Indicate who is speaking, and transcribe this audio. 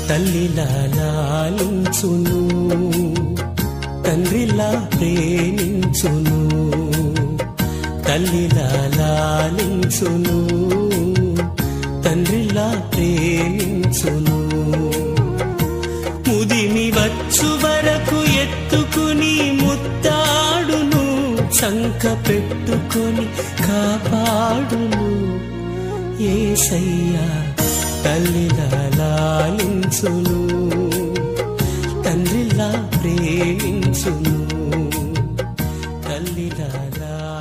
Speaker 1: తల్లిలా లాలించును తండ్రిలా ప్రేమించును తల్లిలా లాలించును తండ్రిలా ప్రేమించును ముదిమి వచ్చు వరకు ఎత్తుకుని ముత్తాడును చంక పెట్టుకొని కాపాడును ఏసయ్యా తల్లిలా లాలించును తండ్రిలా ప్రేమించును తల్లిలా